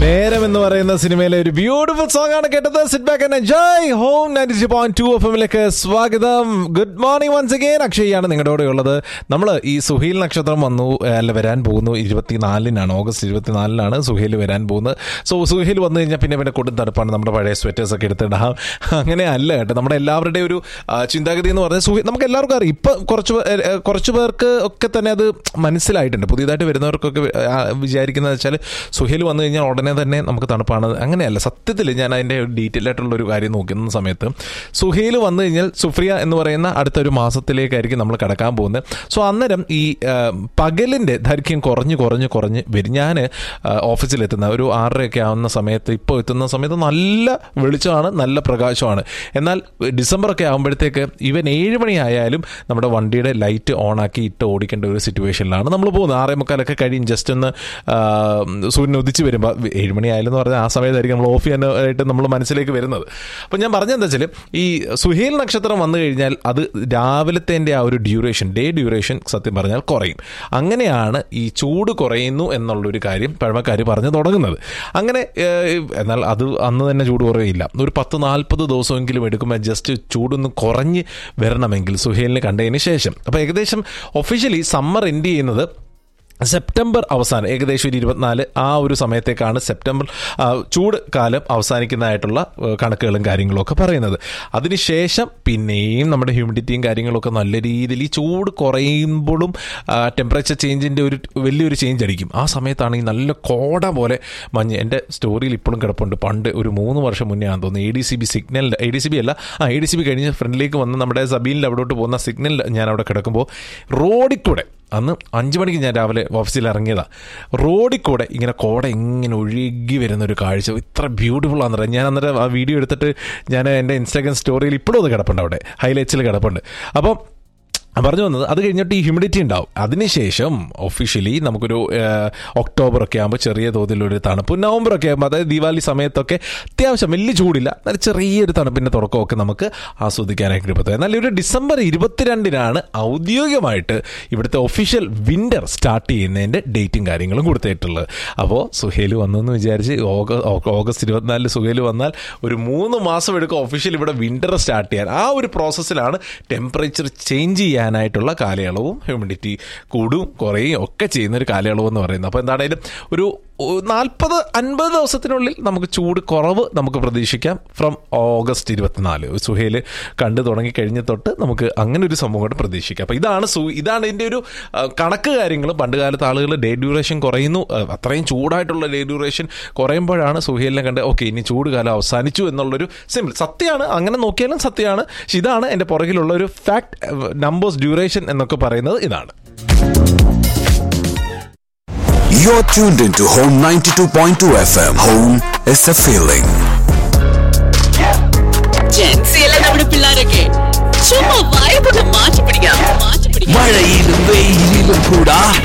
നേരം എന്ന് പറയുന്ന സിനിമയിലെ ഒരു ബ്യൂട്ടിഫുൾ സോങ് ആണ് കേട്ടത് sit back and enjoy home ninety two point two F എമ്മിലേക്ക് സ്വാഗതം ഗുഡ് മോർണിംഗ് വൺസ് അഗെയിൻ അക്ഷയാണ് നിങ്ങളുടെ കൂടെ ഉള്ളത് നമ്മൾ ഈ സുഹീൽ നക്ഷത്രം വന്നു ഏഹ്, അല്ല വരാൻ പോകുന്നു ഇരുപത്തിനാലിനാണ് ഓഗസ്റ്റ് ഇരുപത്തിനാലിനാണ് സുഹേൽ വരാൻ പോകുന്നത് സോ സുഹേൽ വന്നു കഴിഞ്ഞാൽ പിന്നെ പിന്നെ കൊടും തണുപ്പാണ് നമ്മുടെ പഴയ സ്വെറ്റേഴ്സ് ഒക്കെ എടുത്തിടാം അങ്ങനെ അല്ല കേട്ടോ നമ്മുടെ എല്ലാവരുടെയും ഒരു ആ, ചിന്താഗതി എന്ന് പറഞ്ഞാൽ സുഹേൽ നമുക്ക് എല്ലാവർക്കും അറിയാം ഇപ്പം കുറച്ച് പേ- ഏഹ്, കുറച്ച് പേർക്ക് ഒക്കെ തന്നെ അത് മനസ്സിലായിട്ടുണ്ട് പുതിയതായിട്ട് വരുന്നവർക്കൊക്കെ ആ, വിചാരിക്കുന്നത് വെച്ചാൽ സുഹേൽ വന്നു കഴിഞ്ഞാൽ ഉടനെ തന്നെ നമുക്ക് തണുപ്പാണ് അങ്ങനെയല്ല സത്യത്തിൽ ഞാൻ അതിൻ്റെ ഡീറ്റെയിൽ ആയിട്ടുള്ള ഒരു കാര്യം നോക്കുന്ന സമയത്ത് സുഹേൽ വന്നു കഴിഞ്ഞാൽ സുഫ്രിയ എന്ന് പറയുന്ന അടുത്തൊരു മാസത്തിലേക്കായിരിക്കും നമ്മൾ കടക്കാൻ പോകുന്നത് സോ അന്നേരം ഈ ആ, പകലിൻ്റെ ദൈർഘ്യം കുറഞ്ഞ് കുറഞ്ഞ് കുറഞ്ഞ് വരും ഞാൻ ഓഫീസിലെത്തുന്ന ഒരു ആറരയൊക്കെ ആവുന്ന സമയത്ത് ഇപ്പോൾ എത്തുന്ന സമയത്ത് നല്ല വെളിച്ചമാണ് നല്ല പ്രകാശമാണ് എന്നാൽ ഡിസംബർ ഒക്കെ ആകുമ്പോഴത്തേക്ക് ഇവൻ ഏഴ് മണി ആയാലും നമ്മുടെ വണ്ടിയുടെ ലൈറ്റ് ഓൺ ആക്കി ഇട്ട് ഓടിക്കേണ്ട ഒരു സിറ്റുവേഷനിലാണ് നമ്മൾ പോകുന്നത് ആറേ മുക്കാലൊക്കെ കഴിയും ജസ്റ്റ് ഒന്ന് ആ, സൂര്യൻ ഉദിച്ച് വരുമ്പോൾ ഏഴ് മണി ആയാലും എന്ന് പറഞ്ഞാൽ ആ സമയത്തായിരിക്കും നമ്മൾ ഓഫ് ചെയ്യാനായിട്ട് നമ്മൾ മനസ്സിലേക്ക് വരുന്നത് അപ്പം ഞാൻ പറഞ്ഞതെന്താ വെച്ചാൽ ഈ സുഹേൽ നക്ഷത്രം വന്നു കഴിഞ്ഞാൽ അത് രാവിലത്തെ ആ ഒരു ഡ്യൂറേഷൻ ഡേ ഡ്യൂറേഷൻ സത്യം പറഞ്ഞാൽ കുറയും അങ്ങനെയാണ് ഈ ചൂട് കുറയുന്നു എന്നുള്ളൊരു കാര്യം പഴമക്കാർ പറഞ്ഞു തുടങ്ങുന്നത് അങ്ങനെ ഏഹ്, എന്നാൽ അത് അന്ന് തന്നെ ചൂട് കുറയില്ല ഒരു പത്ത് നാൽപ്പത് ദിവസമെങ്കിലും എടുക്കുമ്പോൾ ജസ്റ്റ് ചൂടൊന്ന് കുറഞ്ഞ് വരണമെങ്കിൽ സുഹേലിനെ കണ്ടതിന് ശേഷം അപ്പോൾ ഏകദേശം ഒഫീഷ്യലി സമ്മർ എൻഡ് ചെയ്യുന്നത് സെപ്റ്റംബർ അവസാനം ഏകദേശം ഒരു ഇരുപത്തിനാല് ആ ഒരു സമയത്തേക്കാണ് സെപ്റ്റംബർ ആ, ചൂട് കാലം അവസാനിക്കുന്നതായിട്ടുള്ള ഏ, കണക്കുകളും കാര്യങ്ങളും ഒക്കെ പറയുന്നത് അതിനുശേഷം പിന്നെയും നമ്മുടെ ഹ്യൂമിഡിറ്റിയും കാര്യങ്ങളൊക്കെ നല്ല രീതിയിൽ ഈ ചൂട് കുറയുമ്പോഴും ടെമ്പറേച്ചർ ചേഞ്ചിൻ്റെ ഒരു വലിയൊരു ചേഞ്ച് അടിക്കും ആ സമയത്താണെങ്കിൽ നല്ല കോട പോലെ മഞ്ഞ് എൻ്റെ സ്റ്റോറിയിൽ ഇപ്പോഴും കിടപ്പുണ്ട് പണ്ട് ഒരു മൂന്ന് വർഷം മുന്നേ ആണെന്ന് തോന്നുന്നു A D C B signal A D C B അല്ല ആ എ ഡി സി ബി കഴിഞ്ഞ് ഫ്രണ്ടിലേക്ക് വന്ന് നമ്മുടെ സബീലിൽ അവിടോട്ട് പോകുന്ന സിഗ്നൽ ഞാൻ അവിടെ കിടക്കുമ്പോൾ റോഡിൽ കൂടെ അന്ന് അഞ്ച് മണിക്ക് ഞാൻ രാവിലെ ഓഫീസിൽ ഇറങ്ങിയതാ റോഡിൽ കൂടെ ഇങ്ങനെ കോട ഇങ്ങനെ ഒഴുകി വരുന്ന ഒരു കാഴ്ച ഇത്ര ബ്യൂട്ടിഫുൾ ആണെന്ന് പറയാം ഞാൻ അന്നേരം ആ വീഡിയോ എടുത്തിട്ട് ഞാൻ എൻ്റെ ഇൻസ്റ്റാഗ്രാം സ്റ്റോറിയിൽ ഇപ്പോഴും അത് കിടപ്പുണ്ട് അവിടെ ഹൈലൈറ്റ്സിൽ കിടപ്പുണ്ട് അപ്പം പറഞ്ഞു വന്നത് അത് കഴിഞ്ഞിട്ട് ഈ ഹ്യൂമിഡിറ്റി ഉണ്ടാവും അതിനുശേഷം ഒഫീഷ്യലി നമുക്കൊരു ഏഹ്, ഒക്ടോബർ ഒക്കെ ആകുമ്പോൾ ചെറിയ തോതിലൊരു തണുപ്പ് നവംബർ ഒക്കെ ആകുമ്പോൾ അതായത് ദീപാവലി സമയത്തൊക്കെ അത്യാവശ്യം വലിയ ചൂടില്ല എന്നാൽ ചെറിയൊരു തണുപ്പിൻ്റെ തുടക്കമൊക്കെ നമുക്ക് ആസ്വദിക്കാനായിട്ട് പറ്റും എന്നാൽ ഒരു ഡിസംബർ ഇരുപത്തിരണ്ടിനാണ് ഔദ്യോഗികമായിട്ട് ഇവിടുത്തെ ഒഫീഷ്യൽ വിൻ്റർ സ്റ്റാർട്ട് ചെയ്യുന്നതിൻ്റെ ഡേറ്റും കാര്യങ്ങളും കൊടുത്തിട്ടുള്ളത് അപ്പോൾ സുഹേൽ വന്നു എന്ന് വിചാരിച്ച് ഓഗ- ഓഗ- ഓഗസ്റ്റ് ഇരുപത്തിനാലിൽ സുഹേൽ വന്നാൽ ഒരു മൂന്ന് മാസം എടുക്കും ഒഫീഷ്യൽ ഇവിടെ വിൻ്റർ സ്റ്റാർട്ട് ചെയ്യാൻ ആ ഒരു പ്രോസസ്സിലാണ് ടെമ്പറേച്ചർ ചേഞ്ച് ചെയ്യാനായിട്ടുള്ള കാലയളവും ഹ്യൂമിഡിറ്റി കൂടും കുറയും ഒക്കെ ചെയ്യുന്ന ഒരു കാലയളവ് എന്ന് പറയുന്നത് അപ്പോൾ എന്താണേലും ഒരു നാൽപ്പത് അൻപത് ദിവസത്തിനുള്ളിൽ നമുക്ക് ചൂട് കുറവ് നമുക്ക് പ്രതീക്ഷിക്കാം ഫ്രം ഓഗസ്റ്റ് ഇരുപത്തിനാല് സുഹേൽ കണ്ടു തുടങ്ങി കഴിഞ്ഞ തൊട്ട് നമുക്ക് അങ്ങനെ ഒരു സംഭവം കൂടെ പ്രതീക്ഷിക്കാം അപ്പോൾ ഇതാണ് സു ഇതാണ് ഇതിൻ്റെ ഒരു ആ, കണക്ക് കാര്യങ്ങൾ പണ്ട് കാലത്ത് ആളുകൾ ഡേ ഡ്യൂറേഷൻ കുറയുന്നു ആ, അത്രയും ചൂടായിട്ടുള്ള ഡേ ഡ്യൂറേഷൻ കുറയുമ്പോഴാണ് സുഹേലിനെ കണ്ട് ഓക്കെ ഇനി ചൂട് കാലം അവസാനിച്ചു എന്നുള്ളൊരു സിമ്പിൾ സത്യമാണ് അങ്ങനെ നോക്കിയാലും സത്യമാണ് പക്ഷെ ഇതാണ് എൻ്റെ പുറകിലുള്ള ഒരു ഫാക്ട് നമ്പേഴ്സ് ഡ്യൂറേഷൻ എന്നൊക്കെ പറയുന്നത് ഇതാണ് You're tuned into Home 92.2 FM. Home is a feeling. ജെൻസിയല്ലേ നമ്മുടെ പിള്ളേരൊക്കെ ചുമ്മാ വൈബൊന്ന് മാറ്റി പിടിക്കാം മാറ്റി പിടിക്കാം മഴയിലും വെയിലിലും കൂടാ